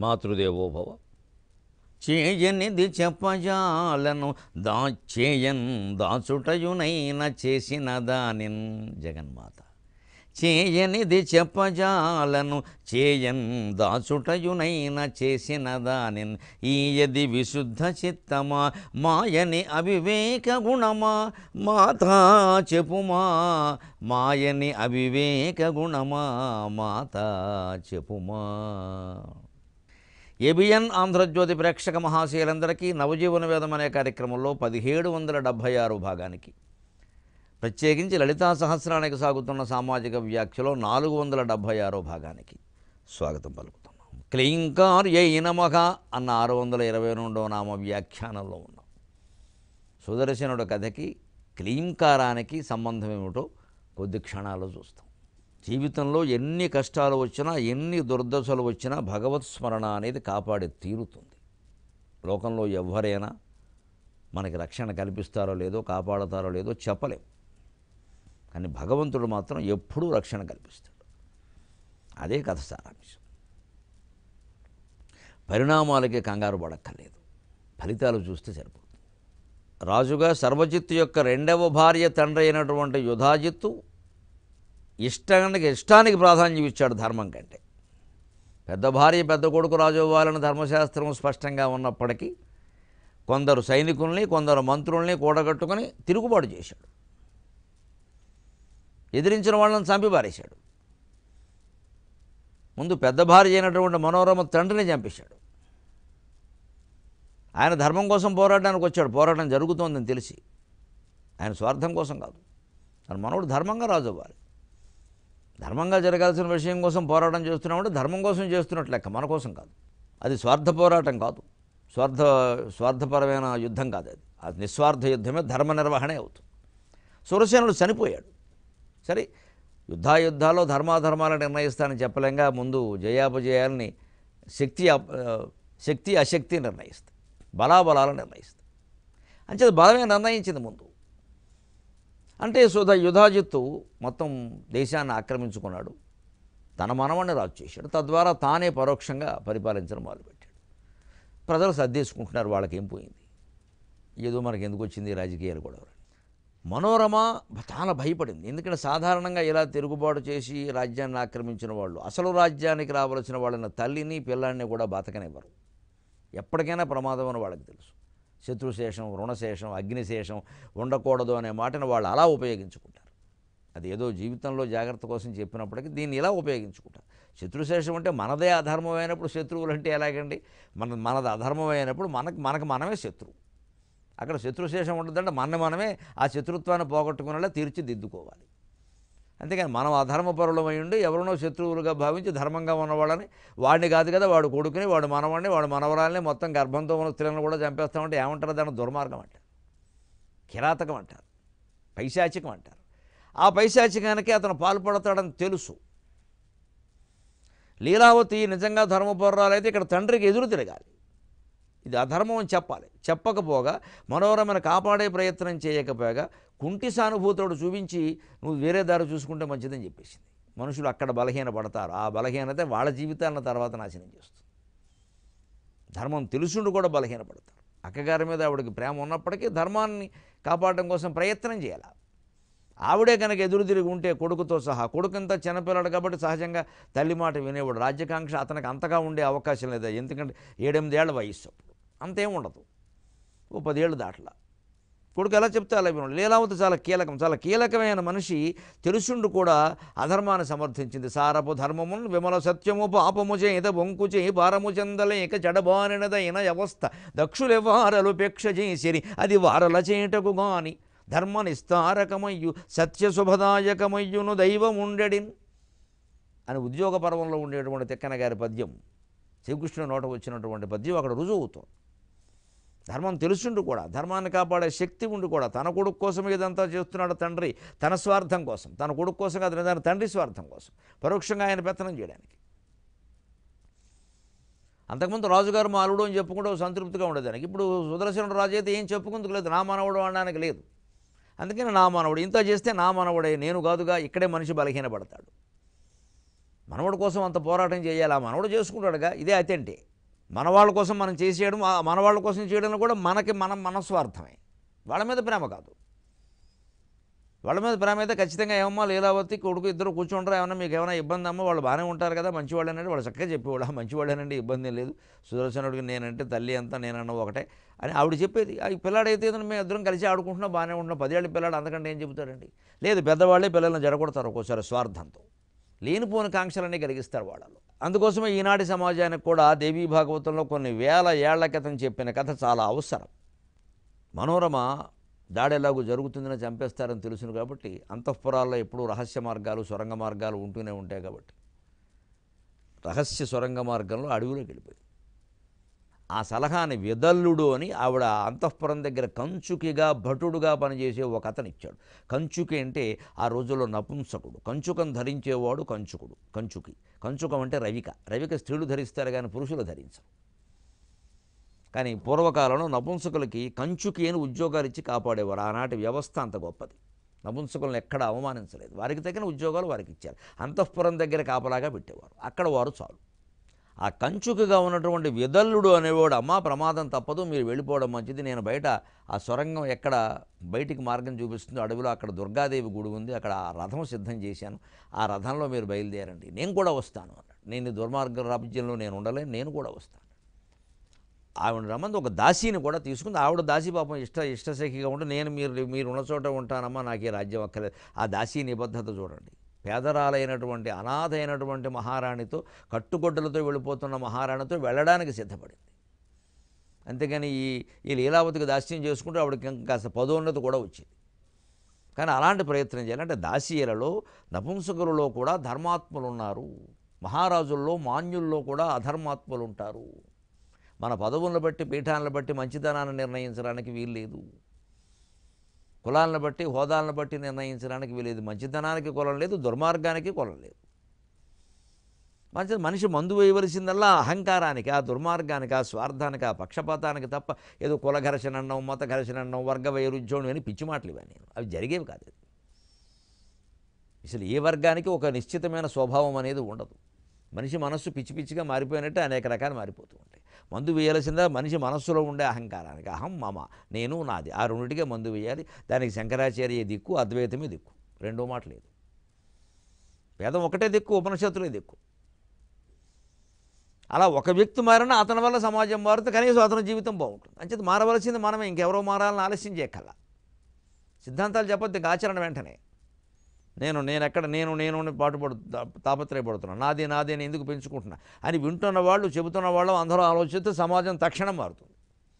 మాతృదేవో భవ చేయనిది చెప్పజాలను దా చేయన్ దాచుటయునైన చేసిన దానిన్ జగన్మాత చేయనిది చెప్పజాలను చేయన్ దాచుటయునైన చేసిన దానిన్ ఈయది విశుద్ధ చిత్తమా మాయని అవివేక గుణమా మాతా చెప్పుమా మాయని అవివేక గుణమా మాతా చెప్పుమా ఏబిఎన్ ఆంధ్రజ్యోతి ప్రేక్షక మహాశయులందరికీ నవజీవన వేదం అనే కార్యక్రమంలో పదిహేడు వందల డెబ్భై ఆరు భాగానికి ప్రత్యేకించి లలితా సహస్రానికి సాగుతున్న సామాజిక వ్యాఖ్యలో నాలుగు వందల డెబ్భై ఆరో భాగానికి స్వాగతం పలుకుతున్నాం క్లీంకార్యై నమః అన్న ఆరు వందల ఇరవై రెండో నామ వ్యాఖ్యానంలో ఉన్నాం సుదర్శనుడు కథకి క్లీంకారానికి సంబంధం ఏమిటో కొద్ది క్షణాలు చూస్తాం జీవితంలో ఎన్ని కష్టాలు వచ్చినా ఎన్ని దుర్దశలు వచ్చినా భగవత్ స్మరణ అనేది కాపాడి తీరుతుంది లోకంలో ఎవరైనా మనకి రక్షణ కల్పిస్తారో లేదో కాపాడతారో లేదో చెప్పలేం కానీ భగవంతుడు మాత్రం ఎప్పుడూ రక్షణ కల్పిస్తాడు అదే కథ సారాంశం పరిణామాలకి కంగారు పడక్కర్లేదు ఫలితాలు చూస్తే సరిపోతుంది రాజుగా సర్వజిత్తు యొక్క రెండవ భార్య తండ్రి అయినటువంటి యుధాజిత్తు ఇష్టానికి ఇష్టానికి ప్రాధాన్యం ఇచ్చాడు ధర్మం కంటే పెద్ద భార్య పెద్ద కొడుకు రాజు అవ్వాలని ధర్మశాస్త్రం స్పష్టంగా ఉన్నప్పటికీ కొందరు సైనికుల్ని కొందరు మంత్రుల్ని కూడగట్టుకొని తిరుగుబాటు చేశాడు ఎదిరించిన వాళ్ళని చంపి పారేశాడు ముందు పెద్ద భార్య అయినటువంటి మనోరమ తండ్రిని చంపేశాడు ఆయన ధర్మం కోసం పోరాడడానికి వచ్చాడు పోరాటం జరుగుతోందని తెలిసి ఆయన స్వార్థం కోసం కాదు తన మనోడు ధర్మంగా రాజు అవ్వాలి ధర్మంగా జరగాల్సిన విషయం కోసం పోరాటం చేస్తున్నామంటే ధర్మం కోసం చేస్తున్నట్లు లెక్క మన కోసం కాదు అది స్వార్థ పోరాటం కాదు స్వార్థ స్వార్థపరమైన యుద్ధం కాదు అది అది నిస్వార్థ యుద్ధమే ధర్మ నిర్వహణే అవుతుంది సురసేనుడు చనిపోయాడు సరే యుద్ధాయుద్ధాల్లో ధర్మాధర్మాలను నిర్ణయిస్తానని చెప్పలేంగా ముందు జయాపజయాలని శక్తి అప్- ఆ, శక్తి అశక్తి నిర్ణయిస్తాయి బలాబలాలు నిర్ణయిస్తాయి అంచేది బలమే నిర్ణయించింది ముందు అంటే సుధ యుధాజిత్తు మొత్తం దేశాన్ని ఆక్రమించుకున్నాడు తన మనవణ్ణి రాజు చేశాడు తద్వారా తానే పరోక్షంగా పరిపాలించడం మొదలుపెట్టాడు ప్రజలు సర్దేసుకుంటున్నారు వాళ్ళకి ఏం పోయింది ఏదో మనకి ఎందుకు వచ్చింది ఈ రాజకీయాలు కూడా మనోరమ చాలా భయపడింది ఎందుకంటే సాధారణంగా ఇలా తిరుగుబాటు చేసి రాజ్యాన్ని ఆక్రమించిన వాళ్ళు అసలు రాజ్యానికి రావలసిన వాళ్ళని తల్లిని పిల్లాన్ని కూడా బతకనివ్వరు ఎప్పటికైనా ప్రమాదం అని వాళ్ళకి తెలుసు శత్రుశేషం రుణశేషం అగ్నిశేషం ఉండకూడదు అనే మాటను వాళ్ళు అలా ఉపయోగించుకుంటారు అది ఏదో జీవితంలో జాగ్రత్త కోసం చెప్పినప్పటికీ దీన్ని ఇలా ఉపయోగించుకుంటారు శత్రుశేషం అంటే మనదే అధర్మమైనప్పుడు శత్రువులు అంటే ఎలాగండి మన మనది అధర్మమైనప్పుడు మనకు మనకు మనమే శత్రువు అక్కడ శత్రుశేషం ఉంటుందంటే మన మనమే ఆ శత్రుత్వాన్ని పోగొట్టుకునేలా తీర్చిదిద్దుకోవాలి అంతేకాని మనం అధర్మపరులమై ఉండి ఎవరినో శత్రువులుగా భావించి ధర్మంగా ఉన్నవాళ్ళని వాడిని కాదు కదా వాడు కొడుకుని వాడు మనవాడిని వాడు మనవరాల్ని మొత్తం గర్భంతో ఉన్న స్త్రీలను కూడా చంపేస్తామంటే ఏమంటారు దాన్ని దుర్మార్గం అంటారు కిరాతకం అంటారు పైశాచికం అంటారు ఆ పైశాచికానికి అతను పాల్పడతాడని తెలుసు లీలావతి నిజంగా ధర్మపౌరాలైతే ఇక్కడ తండ్రికి ఎదురు తిరగాలి ఇది అధర్మం అని చెప్పాలి చెప్పకపోగా మనోరమను కాపాడే ప్రయత్నం చేయకపోగా కుంటి సానుభూతుడు చూపించి నువ్వు వేరే దారి చూసుకుంటే మంచిదని చెప్పేసింది మనుషులు అక్కడ బలహీన పడతారు ఆ బలహీనత వాళ్ళ జీవితాలను తర్వాత నాశనం చేస్తుంది ధర్మం తెలుసుండి కూడా బలహీన పడతారు అక్కగారి మీద ఆవిడకి ప్రేమ ఉన్నప్పటికీ ధర్మాన్ని కాపాడడం కోసం ప్రయత్నం చేయాలి ఆవిడే కనుక ఎదురు తిరిగి ఉంటే కొడుకుతో సహా కొడుకంతా చిన్నపిల్లడు కాబట్టి సహజంగా తల్లి మాట వినేవాడు రాజ్యకాంక్ష అతనికి అంతగా ఉండే అవకాశం లేదు ఎందుకంటే ఏడెనిమిదేళ్ల వయస్సు అప్పుడు అంతేం ఉండదు ఓ పదేళ్ళు దాటలా కొడుకు ఎలా చెప్తే అలా వినడు లీలావతి చాలా కీలకం చాలా కీలకమైన మనిషి తెలుసుండు కూడా అధర్మాన్ని సమర్థించింది సారపు ధర్మమును విమల సత్యము పాపము చేత బొంకు చేయి భారము చెందలేక జడబానినదైన వ్యవస్థ దక్షులెవారలు పేక్ష చేసిరి అది వారల చేటకు గాని ధర్మ నిస్తారకమయ్యు సత్య శుభదాయకమయ్యును దైవముండెడిన్ అని ఉద్యోగ పర్వంలో ఉండేటువంటి తిక్కన గారి పద్యం శ్రీకృష్ణుని నోట వచ్చినటువంటి పద్యం అక్కడ రుజువు అవుతుంది ధర్మం తెలుసుండు కూడా ధర్మాన్ని కాపాడే శక్తి ఉండి కూడా తన కొడుకు కోసం ఇదంతా చేస్తున్నాడు తండ్రి తన స్వార్థం కోసం తన కొడుకు కోసం కాదు నిజానికి తండ్రి స్వార్థం కోసం పరోక్షంగా ఆయన పెత్తనం చేయడానికి అంతకుముందు రాజుగారు మా అల్లుడు అని చెప్పుకుంటూ సంతృప్తిగా ఉండేదానికి ఇప్పుడు సుదర్శనుడు రాజు అయితే ఏం చెప్పుకుందుకు లేదు నా మనవడు అనడానికి లేదు అందుకని నా మనవడు ఇంత చేస్తే నా మనవడే నేను కాదుగా ఇక్కడే మనిషి బలహీనపడతాడు మనవడు కోసం అంత పోరాటం చేయాలి ఆ మనవడు చేసుకుంటాడుగా ఇదే అతంటే మన వాళ్ళ కోసం మనం చేసేయడం ఆ మన వాళ్ళ కోసం చేయడంలో కూడా మనకి మనం మనస్వార్థమే వాళ్ళ మీద ప్రేమ కాదు వాళ్ళ మీద ప్రేమ అయితే ఖచ్చితంగా ఏమమ్మా లీలావతి కొడుకు ఇద్దరు కూర్చుంటారు ఏమన్నా మీకు ఏమైనా ఇబ్బంది అమ్మా వాళ్ళు బాగానే ఉంటారు కదా మంచివాళ్ళనండి వాళ్ళు చక్కగా చెప్పేవాళ్ళు "ఆ, మంచివాళ్ళేనండి ఇబ్బంది ఏం లేదు సుదర్శనుడికి నేనంటే తల్లి అంతా నేనన్న ఒకటే అని ఆవిడ చెప్పేది ఆ ఈ పిల్లాడైతే ఏదైనా మేము ఇద్దరం కలిసి ఆడుకుంటున్నాం బాగానే ఉంటున్నాం పదేళ్ళ పిల్లాడు అంతకంటే ఏం చెబుతారండి లేదు పెద్దవాళ్ళే పిల్లల్ని జడగొడతారు ఒక్కోసారి స్వార్థంతో లేనిపోని కాంక్షలన్నీ కలిగిస్తారు వాళ్ళలో అందుకోసమే ఈనాటి సమాజానికి కూడా దేవీ భాగవతంలో కొన్ని వేల ఏళ్ల క్రితం చెప్పిన కథ చాలా అవసరం మనోరమ దాడి ఎలాగో జరుగుతుందని చంపేస్తారని తెలుసును కాబట్టి అంతఃపురాల్లో ఎప్పుడూ రహస్య మార్గాలు సొరంగ మార్గాలు ఉంటూనే ఉంటాయి కాబట్టి రహస్య సొరంగ మార్గంలో అడవిలోకి వెళ్ళిపోయింది ఆ సలహాని విదల్లుడు అని ఆవిడ అంతఃపురం దగ్గర కంచుకిగా భటుడుగా పనిచేసే ఒక అతను ఇచ్చాడు కంచుకి అంటే ఆ రోజుల్లో నపుంసకుడు కంచుకం ధరించేవాడు కంచుకుడు కంచుకి కంచుకం అంటే రవిక రవిక స్త్రీలు ధరిస్తారు కానీ పురుషులు ధరించరు కానీ పూర్వకాలంలో నపుంసకులకి కంచుకి అని ఉద్యోగాలు ఇచ్చి కాపాడేవారు ఆనాటి వ్యవస్థ అంత గొప్పది నపుంసకులను ఎక్కడ అవమానించలేదు వారికి తగిన ఉద్యోగాలు వారికి ఇచ్చారు అంతఃపురం దగ్గర కాపలాగా పెట్టేవారు అక్కడ వారు చాలు ఆ కంచుకుగా ఉన్నటువంటి విదల్లుడు అనేవాడు అమ్మా ప్రమాదం తప్పదు మీరు వెళ్ళిపోవడం మంచిది నేను బయట ఆ సొరంగం ఎక్కడ బయటికి మార్గం చూపిస్తుందో అడవిలో అక్కడ దుర్గాదేవి గుడి ఉంది అక్కడ ఆ రథం సిద్ధం చేశాను ఆ రథంలో మీరు బయలుదేరండి నేను కూడా వస్తాను అన్నాడు నేను ఈ దుర్మార్గ రాజ్యంలో నేను ఉండలేను నేను కూడా వస్తాను ఆవిడ రమ్మంది ఒక దాసీని కూడా తీసుకుంది ఆవిడ దాసి పాపం ఇష్ట ఇష్టసఖిగా ఉండి నేను మీరు మీరు ఉన్న చోట ఉంటానమ్మా నాకు ఈ రాజ్యం అక్కర్లేదు ఆ దాసీ నిబద్ధత చూడండి పేదరాలైనటువంటి అనాథ అయినటువంటి మహారాణితో కట్టుగొడ్డలతో వెళ్ళిపోతున్న మహారాణితో వెళ్ళడానికి సిద్ధపడింది అంతేగాని ఈ ఈ లీలావతికి దాస్యం చేసుకుంటూ ఆవిడకి ఇంకా కాస్త పదోన్నతి కూడా వచ్చింది కానీ అలాంటి ప్రయత్నం చేయాలి అంటే దాసీయులలో నపుంసకులలో కూడా ధర్మాత్ములు ఉన్నారు మహారాజుల్లో మాన్యుల్లో కూడా అధర్మాత్ములు ఉంటారు మన పదవులను బట్టి పీఠాలను బట్టి మంచితనాన్ని నిర్ణయించడానికి వీల్లేదు కులాలను బట్టి హోదాలను బట్టి నిర్ణయించడానికి వీలేదు మంచితనానికి కులం లేదు దుర్మార్గానికి కులం లేదు మంచి మనిషి మందు వేయవలసిందల్లా అహంకారానికి ఆ దుర్మార్గానికి ఆ స్వార్థానికి ఆ పక్షపాతానికి తప్ప ఏదో కుల ఘర్షణ అన్నాం మత ఘర్షణ అన్నాం వర్గ వైరుధ్యం అని పిచ్చి మాటలు ఇవన్నీ అవి జరిగేవి కాదు అది. అసలు ఏ వర్గానికి ఒక నిశ్చితమైన స్వభావం అనేది ఉండదు మనిషి మనస్సు పిచ్చి పిచ్చిగా మారిపోయినట్టు అనేక రకాలు మారిపోతూ ఉంటాయి మందు వేయాల్సిందా మనిషి మనస్సులో ఉండే అహంకారానికి అహం మమ నేను నాది ఆ రెండింటికే మందు వేయాలి దానికి శంకరాచార్య దిక్కు అద్వైతమే దిక్కు రెండో మాట లేదు వేదం ఒకటే దిక్కు ఉపనిషత్తులే దిక్కు అలా ఒక వ్యక్తి మారినా అతని వల్ల సమాజం మారుతుంది కనీసం అతని జీవితం బాగుంటుంది అంచేది మారవలసింది మనమే ఇంకెవరో మారాలని ఆలస్యం చేయక్కల్లా సిద్ధాంతాలు చెప్పొద్దు ఇంక ఆచరణ వెంటనే నేను నేను ఎక్కడ నేను నేను అని పాటుపడు తా- తాపత్రయపడుతున్నా నాది నాది అని ఎందుకు పెంచుకుంటున్నా అని వింటున్న వాళ్ళు చెబుతున్న వాళ్ళు అందరూ ఆలోచిస్తే సమాజం తక్షణం మారుతుంది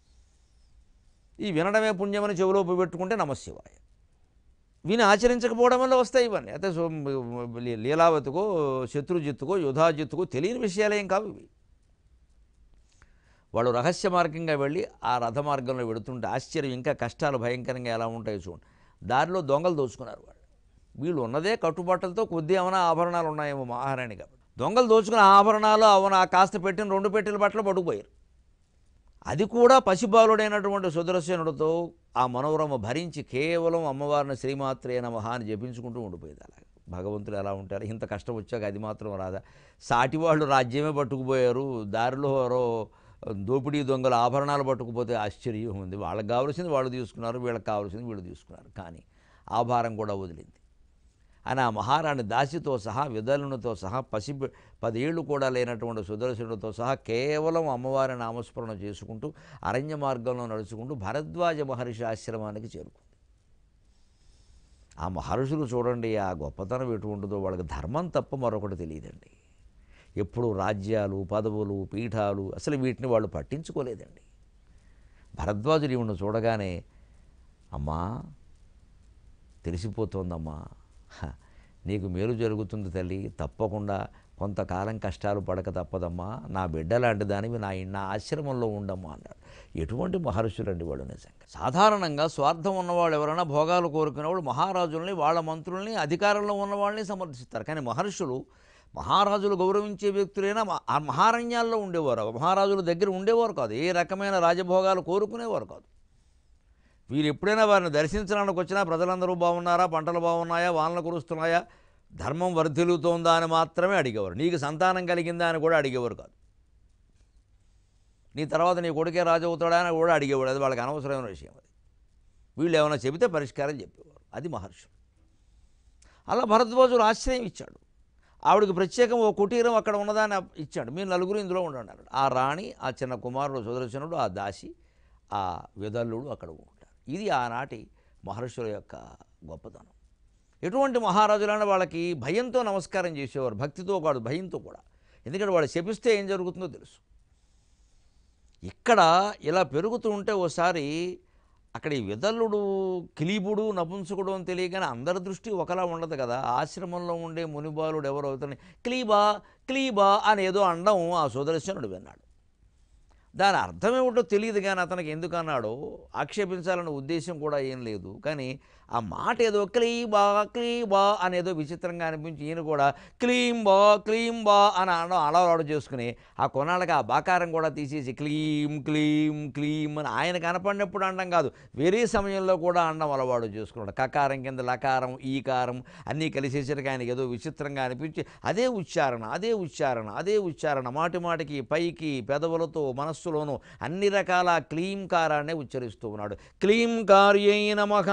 ఈ వినడమే పుణ్యమని చెవిలో పెట్టుకుంటే నమశివాయ విని ఆచరించకపోవడం వల్ల వస్తాయి ఇవన్నీ అయితే సో లీ- లీలావతికో శత్రుజిత్తుకో యుధాజిత్తుకో తెలియని విషయాలేం కావు ఇవి వాళ్ళు రహస్య మార్గంగా వెళ్ళి ఆ రథ మార్గంలో వెడుతుంటే ఆశ్చర్యం ఇంకా కష్టాలు భయంకరంగా ఎలా ఉంటాయో చూడండి దారిలో దొంగలు దోచుకున్నారు వాళ్ళు వీళ్ళు ఉన్నదే కట్టుబాట్లతో కొద్ది ఏమైనా ఆభరణాలు ఉన్నాయేమో మహారాణి కాబట్టి దొంగలు దోచుకున్న ఆభరణాలు అవును ఆ కాస్త పెట్టిన రెండు పెట్టెల బట్టలు పట్టుకుపోయారు అది కూడా పసిబాలుడైనటువంటి సుదర్శనుడితో ఆ మనోరమ భరించి కేవలం అమ్మవారిని శ్రీమాత్రే నమః అని జపించుకుంటూ ఉండిపోయేది అలా భగవంతుడు ఎలా ఉంటారు ఇంత కష్టం వచ్చాక అది మాత్రం రాదా సాటి వాళ్ళు రాజ్యమే పట్టుకుపోయారు దారిలో ఎవరో దోపిడీ దొంగల ఆభరణాలు పట్టుకుపోతే ఆశ్చర్యం ఉంది వాళ్ళకి కావాల్సింది వాళ్ళు తీసుకున్నారు వీళ్ళకి కావాల్సింది వీళ్ళు తీసుకున్నారు కానీ ఆ భారం కూడా వదిలింది అని ఆ మహారాణి దాసితో సహా విదలునితో సహా పసి పదేళ్ళు కూడా లేనటువంటి సుదర్శనుడితో సహా కేవలం అమ్మవారి నామస్మరణ చేసుకుంటూ అరణ్య మార్గంలో నడుచుకుంటూ భరద్వాజ మహర్షి ఆశ్రమానికి చేరుకుంది ఆ మహర్షులు చూడండి ఆ గొప్పతనం ఎటువంటిదో వాళ్ళకి ధర్మం తప్ప మరొకటి తెలియదండి ఎప్పుడు రాజ్యాలు పదవులు పీఠాలు అసలు వీటిని వాళ్ళు పట్టించుకోలేదండి భరద్వాజుడు ఈవిని చూడగానే అమ్మా తెలిసిపోతోందమ్మా హ, నీకు మేలు జరుగుతుంది తల్లి తప్పకుండా కొంతకాలం కష్టాలు పడక తప్పదమ్మా నా బిడ్డ లాంటి దానివి నా నా ఆశ్రమంలో ఉండమ్మా అన్నాడు ఎటువంటి మహర్షులండి వాళ్ళు నిజంగా సాధారణంగా స్వార్థం ఉన్నవాళ్ళు ఎవరైనా భోగాలు కోరుకునేవాళ్ళు మహారాజుల్ని వాళ్ళ మంత్రుల్ని అధికారంలో ఉన్న వాళ్ళని సమర్థిస్తారు కానీ మహర్షులు మహారాజులు గౌరవించే వ్యక్తులైనా మ- ఆ మహారణ్యాల్లో ఉండేవారు మహారాజుల దగ్గర ఉండేవారు కాదు ఏ రకమైన రాజభోగాలు కోరుకునేవారు కాదు వీరు ఎప్పుడైనా వారిని దర్శించడానికి వచ్చినా ప్రజలందరూ బాగున్నారా పంటలు బాగున్నాయా వానలు కురుస్తున్నాయా ధర్మం వర్ధిల్లుతోందా అని మాత్రమే అడిగేవారు నీకు సంతానం కలిగిందా అని కూడా అడిగేవారు కాదు నీ తర్వాత నీ కొడుకే రాజు అవుతాడా అని కూడా అడిగేవాడు అది వాళ్ళకి అనవసరమైన విషయం అది వీళ్ళు ఏమైనా చెబితే పరిష్కారం చెప్పేవారు అది మహర్షులు అలా భరద్వాజుడు ఆశ్రయం ఇచ్చాడు ఆవిడకి ప్రత్యేకం ఓ కుటీరం అక్కడ ఉన్నదాన్ని అప్- ఇచ్చాడు మీరు నలుగురు ఇందులో ఉండండి అన్నాడు ఆ రాణి ఆ చిన్న కుమారుడు సుదర్శనుడు ఆ దాసి ఆ విదల్లుడు అక్కడ ఉంటారు ఇది ఆనాటి మహర్షుల యొక్క గొప్పతనం ఎటువంటి మహారాజులైనా వాళ్ళకి భయంతో నమస్కారం చేసేవారు భక్తితో కాదు భయంతో కూడా ఎందుకంటే వాళ్ళు శపిస్తే ఏం జరుగుతుందో తెలుసు ఇక్కడ ఇలా పెరుగుతూ ఉంటే ఓసారి అక్కడ ఈ విదల్లుడు కిలీబుడు నపుంసకుడు అని తెలియగానే అందరి దృష్టి ఒకలా ఉండదు కదా ఆశ్రమంలో ఉండే మునిబాలుడు ఎవరు అవుతారని క్లీబా క్లీబా అని ఏదో అండం ఆ సుదర్శనుడు విన్నాడు దాని అర్థం ఏమిటో తెలియదు కానీ అతనికి ఎందుకు అన్నాడో ఆక్షేపించాలనే ఉద్దేశం కూడా ఏం లేదు కానీ ఆ మాట ఏదో క్లీబా క్లీబా అనేదో విచిత్రంగా అనిపించి ఈయన కూడా క్లీంబా క్లీంబా అని అనడం అలవాటు చేసుకుని ఆ కొనాళ్ళకి ఆ బాకారం కూడా తీసేసి క్లీం క్లీం క్లీం అని ఆయన కనపడినప్పుడు అనడం కాదు వేరే సమయంలో కూడా అనడం అలవాటు చేసుకున్నాడు కకారం కింద లకారం ఈకారం అన్నీ కలిసేసరికి ఆయనకి ఏదో విచిత్రంగా అనిపించి అదే ఉచ్చారణ అదే ఉచ్చారణ అదే ఉచ్చారణ మాటి మాటికి పైకి పెదవులతో మనస్సులోనూ అన్ని రకాల క్లీంకారాన్నే ఉచ్చరిస్తూ ఉన్నాడు క్లీంకార్యై నమః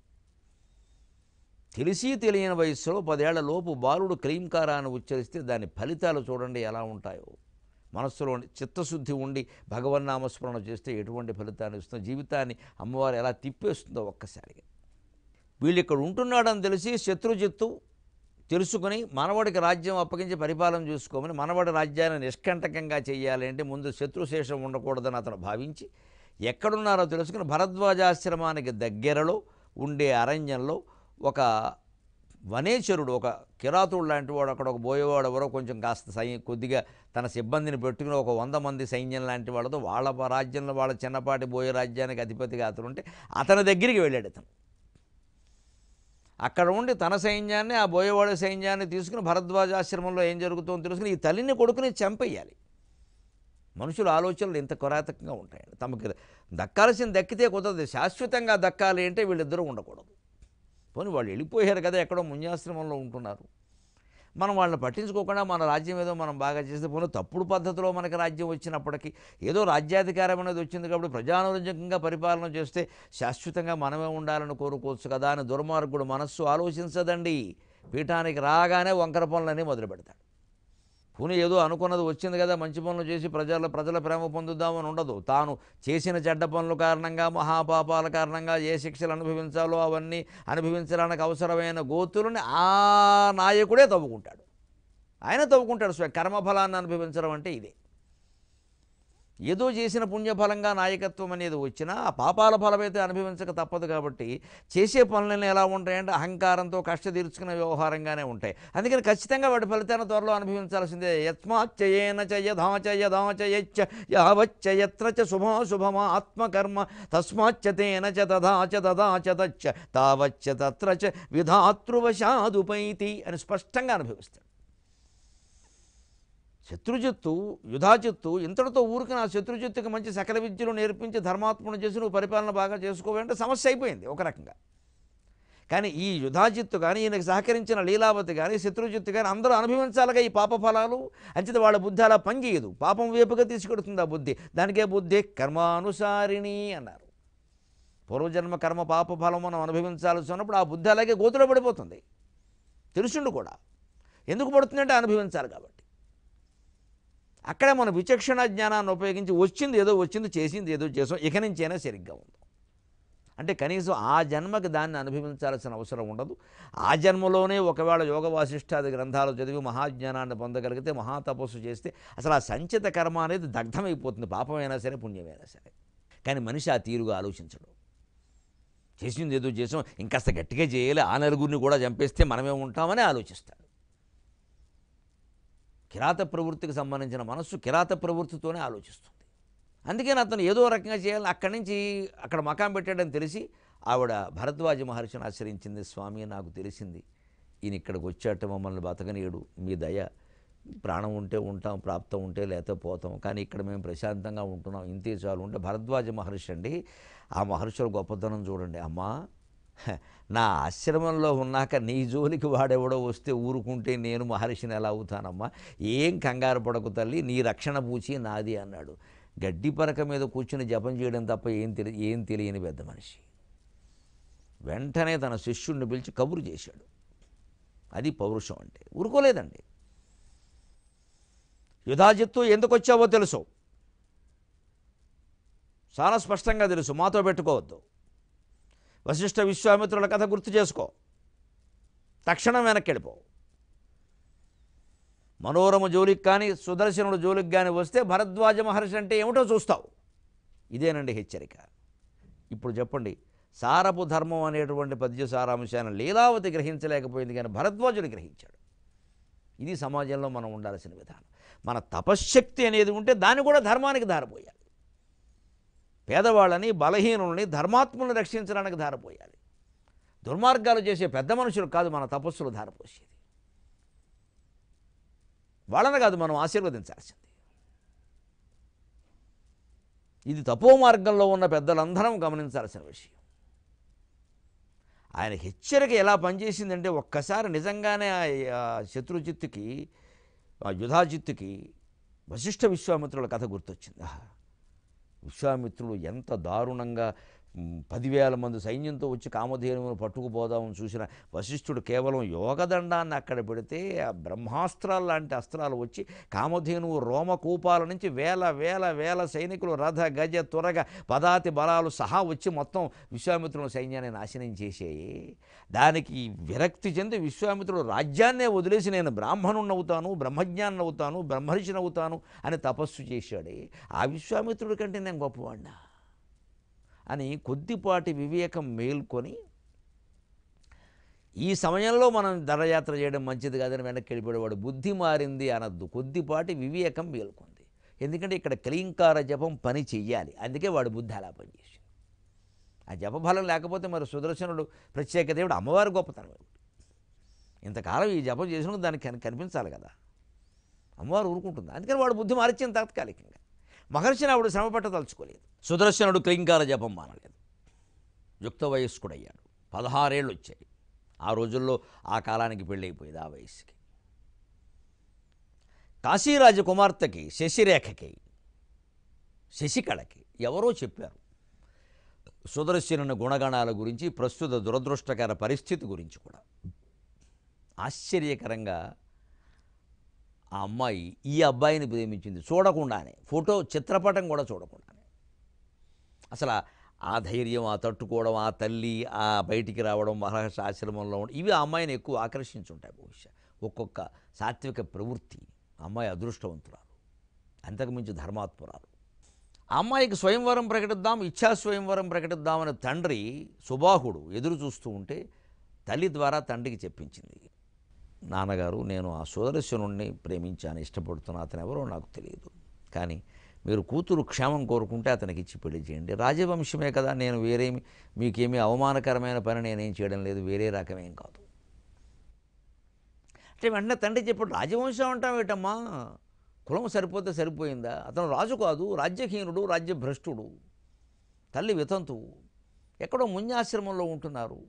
తెలిసి తెలియని వయస్సులో పదేళ్ల లోపు బాలుడు క్లీంకారాన్ని ఉచ్చరిస్తే దాని ఫలితాలు చూడండి ఎలా ఉంటాయో మనస్సులో చిత్తశుద్ధి ఉండి భగవన్నామస్మరణ చేస్తే ఎటువంటి ఫలితాన్ని ఇస్తుందో జీవితాన్ని అమ్మవారు ఎలా తిప్పేస్తుందో ఒక్కసారిగా వీళ్ళు ఇక్కడ ఉంటున్నాడని తెలిసి శత్రుజిత్తు తెలుసుకుని మనవడికి రాజ్యం అప్పగించి పరిపాలన చూసుకోమని మనవడి రాజ్యాన్ని నిష్కంటకంగా చేయాలి అంటే ముందు శత్రుశేషం ఉండకూడదని అతను భావించి ఎక్కడున్నారో తెలుసుకుని భరద్వాజాశ్రమానికి దగ్గరలో ఉండే అరణ్యంలో ఒక వనేశ్వరుడు ఒక కిరాతుడు లాంటి వాడు అక్కడ ఒక బోయేవాడు ఎవరో కొంచెం కాస్త సై కొద్దిగా తన సిబ్బందిని పెట్టుకుని ఒక వంద మంది సైన్యం లాంటి వాళ్ళతో వాళ్ళ రాజ్యంలో వాళ్ళ చిన్నపాటి బోయే రాజ్యానికి అధిపతిగా అతను ఉంటే అతని దగ్గరికి వెళ్ళాడు అతను అక్కడ ఉండి తన సైన్యాన్ని ఆ బోయేవాడి సైన్యాన్ని తీసుకుని భరద్వాజాశ్రమంలో ఏం జరుగుతుందో తెలుసుకుని ఈ తల్లిని కొడుకుని చంపేయాలి మనుషుల ఆలోచనలు ఇంత కొరాతకంగా ఉంటాయండి తమకి దక్కాల్సింది దక్కితే కుదరదు శాశ్వతంగా దక్కాలి అంటే వీళ్ళిద్దరూ ఉండకూడదు పోనీ వాళ్ళు వెళ్ళిపోయారు కదా ఎక్కడో మున్యాశ్రమంలో ఉంటున్నారు మనం వాళ్ళని పట్టించుకోకుండా మన రాజ్యం ఏదో మనం బాగా చేస్తే పోనీ తప్పుడు పద్ధతిలో మనకి రాజ్యం వచ్చినప్పటికీ ఏదో రాజ్యాధికారం అనేది వచ్చింది కాబట్టి ప్రజానురంజకంగా పరిపాలన చేస్తే శాశ్వతంగా మనమే ఉండాలని కోరుకోవచ్చు కదా అని దుర్మార్గుడు మనస్సు ఆలోచించదండి పీఠానికి రాగానే వంకర పనులన్నీ మొదలు పెడతాడు పోనీ ఏదో అనుకున్నది వచ్చింది కదా మంచి పనులు చేసి ప్రజల ప్రజల ప్రేమ పొందుదామని ఉండదు తాను చేసిన చెడ్డ పనుల కారణంగా మహాపాపాల కారణంగా ఏ శిక్షలు అనుభవించాలో అవన్నీ అనుభవించడానికి అవసరమైన గోతులని ఆ నాయకుడే తవ్వుకుంటాడు ఆయన తవ్వుకుంటాడు స్వయం కర్మఫలాన్ని అనుభవించడం అంటే ఇదే ఏదో చేసిన పుణ్యఫలంగా నాయకత్వం అనేది వచ్చినా ఆ పాపాల ఫలమైతే అనుభవించక తప్పదు కాబట్టి చేసే పనులన్నీ ఎలా ఉంటాయంటే అహంకారంతో కష్ట తీర్చుకునే వ్యవహారంగానే ఉంటాయి అందుకని ఖచ్చితంగా వాటి ఫలితాన్ని త్వరలో అనుభవించాల్సిందే యస్మాచ్చయేన చయధాచయధాచయచ్చ యావచ్చ యత్ర చ శుభమా ఆత్మకర్మ తస్మాచ్చ తేన చ తథా చ తదా చ తచ్చ తావచ్చ తత్ర చ విధాతృవశాదుపైతి అని స్పష్టంగా అనుభవిస్తాడు శత్రుజిత్తు యుధాజిత్తు ఇంతటితో ఊరికి నా శత్రుజిత్తుకి మంచి సకల విద్యలు నేర్పించి ధర్మాత్మను చేసి నువ్వు పరిపాలన బాగా చేసుకోవాలంటే సమస్య అయిపోయింది ఒక రకంగా కానీ ఈ యుధాజిత్తు కానీ ఈయనకు సహకరించిన లీలావతి కానీ శత్రుజిత్తు కానీ అందరూ అనుభవించాలిగా ఈ పాప ఫలాలు అంచేత వాళ్ళ బుద్ధి అలా పనిచేయదు పాపం వైపుగా తీసుకెడుతుంది ఆ బుద్ధి దానికే బుద్ధి కర్మానుసారిణి అన్నారు పూర్వజన్మ కర్మ పాప ఫలం మనం అనుభవించాల్సి ఉన్నప్పుడు ఆ బుద్ధి అలాగే గోతులో పడిపోతుంది తెలుసుండు కూడా ఎందుకు పడుతుందంటే అనుభవించాలి కాబట్టి అక్కడే మన విచక్షణ జ్ఞానాన్ని ఉపయోగించి వచ్చింది ఏదో వచ్చింది చేసింది ఏదో చేసాం ఇక నుంచైనా సరిగ్గా ఉంది అంటే కనీసం ఆ జన్మకి దాన్ని అనుభవించాల్సిన అవసరం ఉండదు ఆ జన్మలోనే ఒకవేళ యోగ వాసిష్టాది గ్రంథాలు చదివి మహాజ్ఞానాన్ని పొందగలిగితే మహాతపస్సు చేస్తే అసలు ఆ సంచిత కర్మ అనేది దగ్ధమైపోతుంది పాపమైనా సరే పుణ్యమైనా సరే కానీ మనిషి ఆ తీరుగా ఆలోచించడు చేసింది ఏదో చేసాం ఇంకాస్త గట్టిగా చేయాలి ఆ నలుగురిని కూడా చంపేస్తే మనమే ఉంటామని ఆలోచిస్తాడు కిరాత ప్రవృత్తికి సంబంధించిన మనస్సు కిరాత ప్రవృత్తితోనే ఆలోచిస్తుంది అందుకని అతను ఏదో రకంగా చేయాలని అక్కడి నుంచి అక్కడ మకాం పెట్టాడని తెలిసి ఆవిడ భరద్వాజ మహర్షిని ఆశ్రయించింది స్వామి నాకు తెలిసింది ఈయన ఇక్కడికి వచ్చాట మమ్మల్ని బతకనీయుడు మీ దయ ప్రాణం ఉంటే ఉంటాం ప్రాప్తం ఉంటే లేకపోతే పోతాం కానీ ఇక్కడ మేము ప్రశాంతంగా ఉంటున్నాం ఇంతే చాలు ఉంటే భరద్వాజ మహర్షి అండి ఆ మహర్షుల గొప్పతనం చూడండి అమ్మా హ, నా ఆశ్రమంలో ఉన్నాక నీ జోలికి వాడెవడో వస్తే ఊరుకుంటే నేను మహర్షిని ఎలా అవుతానమ్మా ఏం కంగారు పడకు తల్లి నీ రక్షణ పూచి నాది అన్నాడు గడ్డి పరక మీద కూర్చుని జపం చేయడం తప్ప ఏం తెలి ఏం తెలియని పెద్ద మనిషి వెంటనే తన శిష్యుడిని పిలిచి కబురు చేశాడు అది పౌరుషం అంటే ఊరుకోలేదండి యుధాజిత్తు ఎందుకు వచ్చావో తెలుసు చాలా స్పష్టంగా తెలుసు మాతో పెట్టుకోవద్దు వశిష్ఠ విశ్వామిత్రుల కథ గుర్తు చేసుకో తక్షణం వెనక్కి వెళ్ళిపో మనోరమ జోలికి కానీ సుదర్శనుడు జోలికి కానీ వస్తే భరద్వాజ మహర్షి అంటే ఏమిటో చూస్తావు ఇదేనండి హెచ్చరిక ఇప్పుడు చెప్పండి సారపు ధర్మం అనేటువంటి పద్య సారాంశాన్ని లీలావతి గ్రహించలేకపోయింది కానీ భరద్వాజుడు గ్రహించాడు ఇది సమాజంలో మనం ఉండాల్సిన విధానం మన తపశ్శక్తి అనేది ఉంటే దాన్ని కూడా ధర్మానికి ధారపోయాలి పేదవాళ్ళని బలహీనుల్ని ధర్మాత్ములను రక్షించడానికి ధారపోయాలి దుర్మార్గాలు చేసే పెద్ద మనుషులు కాదు మన తపస్సులు ధారపోసేది వాళ్ళని కాదు మనం ఆశీర్వదించాల్సింది ఇది తపో మార్గంలో ఉన్న పెద్దలందరం గమనించాల్సిన విషయం ఆయన హెచ్చరిక ఎలా పనిచేసిందంటే ఒక్కసారి నిజంగానే ఆ ఆ శత్రుజిత్తుకి ఆ యుధాజిత్తుకి వశిష్ఠ విశ్వామిత్రుల కథ గుర్తొచ్చింది ఆహా, విశ్వామిత్రుడు ఎంత దారుణంగా మ్, పదివేల మంది సైన్యంతో వచ్చి కామధేనువును పట్టుకుపోదామని చూసిన వశిష్ఠుడు కేవలం యోగదండాన్ని అక్కడ పెడితే ఆ బ్రహ్మాస్త్రాలు లాంటి అస్త్రాలు వచ్చి కామధేనువు రోమకూపాల నుంచి వేల వేల వేల సైనికులు రథ గజ త్వరగ పదాతి బలాలు సహా వచ్చి మొత్తం విశ్వామిత్రుని సైన్యాన్ని నాశనం చేసేయి దానికి విరక్తి చెంది విశ్వామిత్రుడు రాజ్యాన్నే వదిలేసి నేను బ్రాహ్మణుని అవుతాను బ్రహ్మజ్ఞాన్ని అవుతాను బ్రహ్మర్షిని అవుతాను అని తపస్సు చేశాడే ఆ విశ్వామిత్రుడి కంటే నేను గొప్పవాడినా అని కొద్దిపాటి వివేకం మేల్కొని ఈ సమయంలో మనం దండయాత్ర చేయడం మంచిది కాదని వెనక్కి వెళ్ళిపోయేవాడు బుద్ధి మారింది అనద్దు కొద్దిపాటి వివేకం మేల్కొంది ఎందుకంటే ఇక్కడ క్లీంకార జపం పని చెయ్యాలి అందుకే వాడు బుద్ధి అలా పనిచేసింది ఆ జపఫలం లేకపోతే మరి సుదర్శనుడు ప్రత్యేక దేవుడు అమ్మవారి గొప్పతనం ఏమిటి ఇంతకాలం ఈ జపం చేసినందుకు దానికి కని- కనిపించాలి కదా అమ్మవారు ఊరుకుంటుంది అందుకని వాడు బుద్ధి మారిచ్చింది తాత్కాలికంగా మహర్షిని ఆవిడ శ్రమ పట్టదలుచుకోలేదు సుదర్శనుడు క్లింకార జపం మానలేదు యుక్త వయస్కుడయ్యాడు పదహారేళ్ళు వచ్చాయి ఆ రోజుల్లో ఆ కాలానికి పెళ్ళైపోయేది ఆ వయస్సుకి కాశీరాజు కుమార్తెకి శశిరేఖకి శశికళకి ఎవరో చెప్పారు సుదర్శనుని గుణగణాల గురించి ప్రస్తుత దురదృష్టకర పరిస్థితి గురించి కూడా ఆశ్చర్యకరంగా ఆ అమ్మాయి ఈ అబ్బాయిని ప్రేమించింది చూడకుండానే ఫోటో చిత్రపటం కూడా చూడకుండానే అసలు ఆ- ఆ ధైర్యం ఆ తట్టుకోవడం ఆ తల్లి ఆ బయటికి రావడం మహారాష్ట్ర ఆశ్రమంలో ఉండడం ఇవి ఆ అమ్మాయిని ఎక్కువ ఆకర్షించుంటాయి బహుశా ఒక్కొక్క సాత్విక ప్రవృత్తి ఆ అమ్మాయి అదృష్టవంతురాలు అంతకుమించి ధర్మాత్మురాలు ఆ అమ్మాయికి స్వయంవరం ప్రకటిద్దాం ఇచ్ఛా స్వయంవరం ప్రకటిద్దామని తండ్రి సుబాహుడు ఎదురు చూస్తూ ఉంటే తల్లి ద్వారా తండ్రికి చెప్పించింది నాన్నగారు నేను ఆ సుదర్శనుణ్ణి ప్రేమించాను ఇష్టపడుతున్నా అతను ఎవరో నాకు తెలియదు కానీ మీరు కూతురు క్షేమం కోరుకుంటే అతనికి ఇచ్చి పెళ్లి చేయండి రాజవంశమే కదా నేను వేరేమి మీకేమీ అవమానకరమైన పని నేనేం చేయడం లేదు వేరే రకమేం కాదు అంటే వెంటనే తండ్రి చెప్పాడు రాజవంశం అంటాం ఏటమ్మా కులం సరిపోతే సరిపోయిందా అతను రాజు కాదు రాజ్యహీనుడు రాజ్యభ్రష్టుడు తల్లి వితంతువు ఎక్కడో మున్యాశ్రమంలో ఉంటున్నారు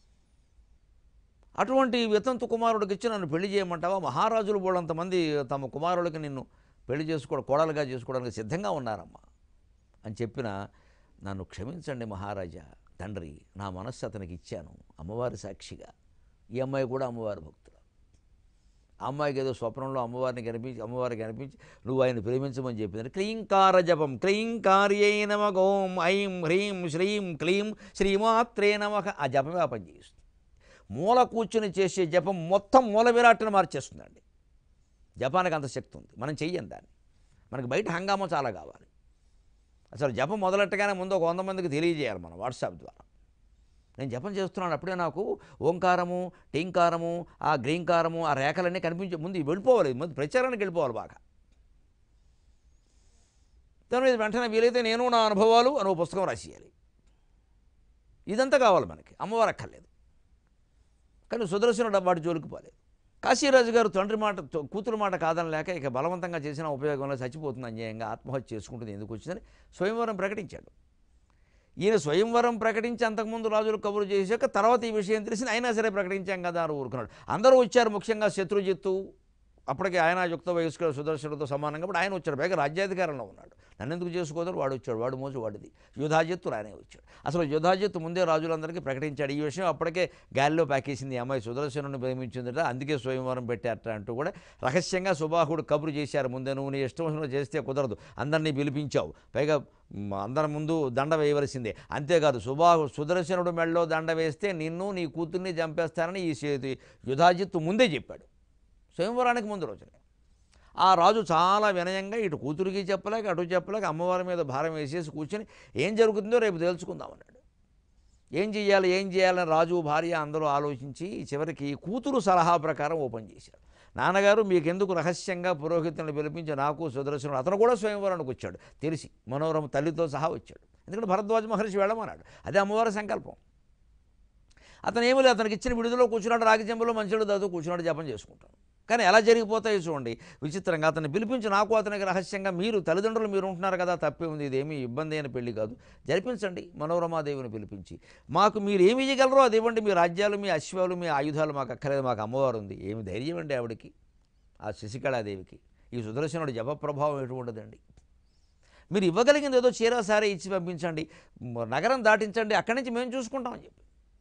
అటువంటి వితంతు కుమారుడికి ఇచ్చి నన్ను పెళ్లి చేయమంటావా మహారాజులు బోళ్ళంతమంది తమ కుమారుడికి నిన్ను పెళ్లి చేసుకోవడం కోడలుగా చేసుకోవడానికి సిద్ధంగా ఉన్నారమ్మా అని చెప్పిన నన్ను క్షమించండి మహారాజా తండ్రి నా మనస్సు అతనికి ఇచ్చాను అమ్మవారి సాక్షిగా ఈ అమ్మాయి కూడా అమ్మవారి భక్తులు ఆ అమ్మాయికి ఏదో స్వప్నంలో అమ్మవారిని కనిపించి అమ్మవారికి కనిపించి నువ్వు ఆయన ప్రేమించమని చెప్పింది క్లీంకార జపం క్లీంకార్యై నమః ఓం ఐం హ్రీం శ్రీం క్లీం శ్రీమాత్రే నమః ఆ జపమే ఆ పని చేస్తుంది మూల కూర్చుని చేసే జపం మొత్తం మూల విరాట్ని మార్చేస్తుందండి జపానికి అంత శక్తి ఉంది మనం చెయ్యం దాన్ని మనకి బయట హంగామా చాలా కావాలి అసలు జపం మొదలెట్టగానే ముందు ఒక వంద మందికి తెలియజేయాలి మనం వాట్సాప్ ద్వారా నేను జపం చేస్తున్నాను అప్పుడే నాకు ఓంకారము టీంకారము ఆ గ్రీంకారము ఆ రేఖలన్నీ కనిపించే ముందు ఇవి వెళ్ళిపోవాలి ముందు ప్రచారానికి వెళ్ళిపోవాలి బాగా దాని మీద వెంటనే వీలైతే నేను నా అనుభవాలు అని ఒక పుస్తకం రాసేయాలి ఇదంతా కావాలి మనకి అమ్మవారు అక్కర్లేదు కానీ సుదర్శనుడు వాడి జోలికి పోలేదు కాశీరాజు గారు తండ్రి మాట తో- కూతురు మాట కాదనలేక ఇక బలవంతంగా చేసిన ఉపయోగంలో చచ్చిపోతుంది అన్యాయంగా ఆత్మహత్య చేసుకుంటుంది ఎందుకు వచ్చిందని స్వయంవరం ప్రకటించాడు ఈయన స్వయంవరం ప్రకటించి అంతకుముందు రాజులు కబురు చేశాక తర్వాత ఈ విషయం తెలిసింది అయినా సరే ప్రకటించాం కదా అని ఊరుకున్నాడు అందరూ వచ్చారు ముఖ్యంగా శత్రుజిత్తు అప్పటికే ఆయన యుక్త వయస్కుడు సుదర్శనుడితో సమానంగా ఇప్పుడు ఆయన వచ్చాడు పైగా రాజ్యాధికారంలో ఉన్నాడు నన్ను ఎందుకు చేసుకోదరు వాడు వచ్చాడు వాడు మోజు వాడిది యుధాజిత్తు రానే వచ్చాడు అసలు యుధాజిత్తు ముందే రాజులందరికీ ప్రకటించాడు ఈ విషయం అప్పటికే గాలిలో పాకేసింది ఈ అమ్మాయి సుదర్శనుని ప్రేమించిందట అందుకే స్వయంవరం పెట్టారట అంటూ కూడా రహస్యంగా సుబాహుడు కబురు చేశారు ముందే నువ్వు నీ ఇష్టం వచ్చినట్టు చేస్తే కుదరదు అందరినీ పిలిపించావు పైగా మ్, అందరి ముందు దండ వేయవలసిందే అంతేకాదు సుబాహు సుదర్శనుడు మెడలో దండ వేస్తే నిన్ను నీ కూతుర్ని చంపేస్తానని ఈ సే- యుధాజిత్తు ముందే చెప్పాడు స్వయంవరానికి ముందు రోజునే ఆ రాజు చాలా వినయంగా ఇటు కూతురికి చెప్పలేక అటు చెప్పలేక అమ్మవారి మీద భారం వేసేసి కూర్చొని ఏం జరుగుతుందో రేపు తెలుసుకుందామన్నాడు ఏం చేయాలి ఏం చేయాలని రాజు భార్య అందరూ ఆలోచించి చివరికి కూతురు సలహా ప్రకారం ఓపెన్ చేశారు నాన్నగారు మీకెందుకు రహస్యంగా పురోహితులను పిలిపించి నాకు సుదర్శనుడు అతను కూడా స్వయంవరానికి వచ్చాడు తెలిసి మనోరమ తల్లితో సహా వచ్చాడు ఎందుకంటే భరద్వాజ మహర్షి వెళ్ళమన్నాడు అదే అమ్మవారి సంకల్పం అతను ఏమీ లేదు అతనికి ఇచ్చిన విడుదలలో కూర్చున్నాడు రాగిజంబలో మంచిడు దాదు కూర్చున్నాడు జపం చేసుకుంటాను కానీ ఎలా జరిగిపోతాయి చూడండి విచిత్రంగా అతన్ని పిలిపించి నాకు అతనికి రహస్యంగా మీరు తల్లిదండ్రులు మీరు ఉంటున్నారు కదా తప్పే ఉంది ఇదేమీ ఇబ్బంది అయిన పెళ్లి కాదు జరిపించండి మనోరమాదేవిని పిలిపించి మాకు మీరు ఏమి ఇవ్వగలరో అది ఇవ్వండి మీ రాజ్యాలు మీ అశ్వాలు మీ ఆయుధాలు మాకు అక్కర్లేదు మాకు అమ్మవారు ఉంది ఏమి ధైర్యం అండి ఆవిడకి ఆ శశికళాదేవికి ఈ సుదర్శనుడి జప ప్రభావం ఎటువంటిదండి మీరు ఇవ్వగలిగింది ఏదో చీర సారే ఇచ్చి పంపించండి మ- నగరం దాటించండి అక్కడి నుంచి మేము చూసుకుంటామని చెప్పి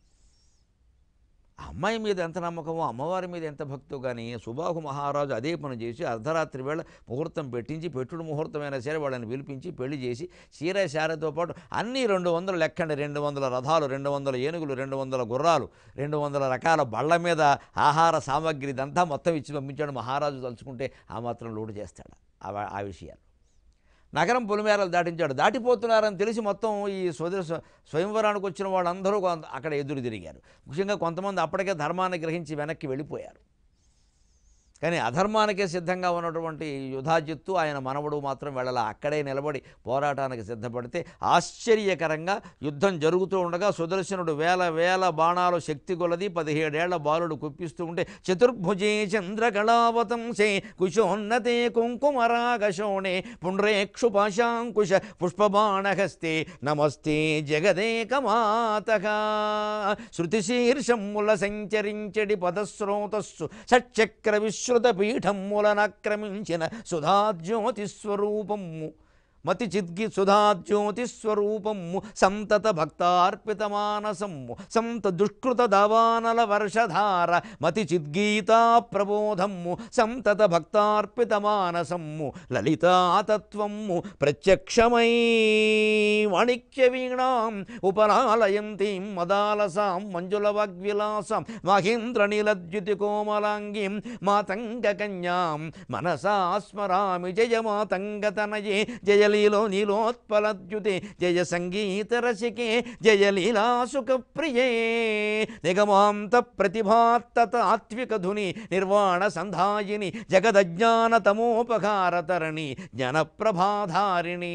ఆ అమ్మాయి మీద ఎంత నమ్మకమో అమ్మవారి మీద ఎంత భక్తో కానీ సుబాహు మహారాజు అదే పని చేసి అర్ధరాత్రి వేళ ముహూర్తం పెట్టించి పెట్టుడు ముహూర్తమైనా సరే వాళ్ళని పిలిపించి పెళ్లి చేసి చీర శారతో పాటు అన్ని రెండు వందలు లెక్కండి రెండు వందల రథాలు రెండు వందల ఏనుగులు రెండు వందల గుర్రాలు రెండు వందల రకాల బళ్ళ మీద ఆహార సామాగ్రి ఇదంతా మొత్తం ఇచ్చి పంపించాడు మహారాజు తలుచుకుంటే ఆ మాత్రం లోటు చేస్తాడు ఆ వా- ఆ విషయాలు నగరం పొలిమేరలు దాటించాడు దాటిపోతున్నారని తెలిసి మొత్తం ఈ స్వద స్వయంవరానికి వచ్చిన వాళ్ళందరూ కొంత అక్కడ ఎదురు తిరిగారు ముఖ్యంగా కొంతమంది అప్పటికే ధర్మాన్ని గ్రహించి వెనక్కి వెళ్ళిపోయారు కానీ అధర్మానికే సిద్ధంగా ఉన్నటువంటి యుధాజిత్తు ఆయన మనవడు మాత్రం వెళ్ళాల అక్కడే నిలబడి పోరాటానికి సిద్ధపడితే ఆశ్చర్యకరంగా యుద్ధం జరుగుతూ ఉండగా సుదర్శనుడు వేల వేల బాణాలు శక్తి కొలది పదిహేడేళ్ల బాలుడు కుప్పిస్తూ ఉంటే చతుర్భుజే చంద్రకళావతంసే కుశోన్నతే కుంకుమరాగశోణే పుండ్రేక్షు పాశాంకుశ పుష్పబాణహస్తే నమస్తే జగదేకమాతగా శృతిశీర్షమ్ముల సంచరించడి పదస్రోతస్సు షట్చక్ర విశ్రుత పీఠమ్ములనాక్రమించిన సుధాజ్యోతిస్వరూపము మతి చిద్గి సుధాజ్యోతిస్వరూపము సంతత భక్తార్పితమానసము సంత దుష్కృత దవానల వర్షధార మతి చిద్గీతా ప్రబోధము సంతత భక్తార్పితమానసము లలితాతత్వము ప్రత్యక్షమై వాణిక్య వీణాం ఉపలాలయంతీం మదాలసాం మంజుల వాగ్విలాసాం మహేంద్ర నీలద్యుతి కోమలాంగీం మాతంగకన్యాం మనసా స్మరామి జయ మాతంగతనయే జయలీలో నీలోత్పలద్యుతే జయ సంగీత రసికే జయ లీలాసుఖ ప్రియే నిగమాంత ప్రతిభాత్తాత్విక ధుని నిర్వాణ సంధాయిని జగదజ్ఞాన తమోపకారతరణి జ్ఞానప్రభాధారిణి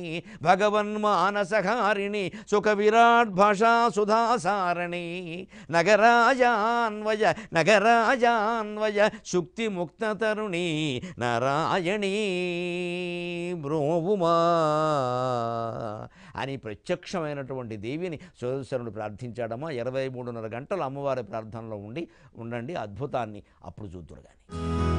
భగవన్మానసహారిణి సుఖ విరాట్ భాషా సుధాసారణి నగరాజాన్వయ నగరాజాన్వయ శుక్తి ముక్త తరుణి నారాయణీ బ్రోవుమా అని ప్రత్యక్షమైనటువంటి దేవిని సుదర్శనుడు ప్రార్థించాడమ్మా ఇరవై మూడున్నర గంటలు అమ్మవారి ప్రార్థనలో ఉండి ఉండండి అద్భుతాన్ని అప్పుడు చూద్దురు కానీ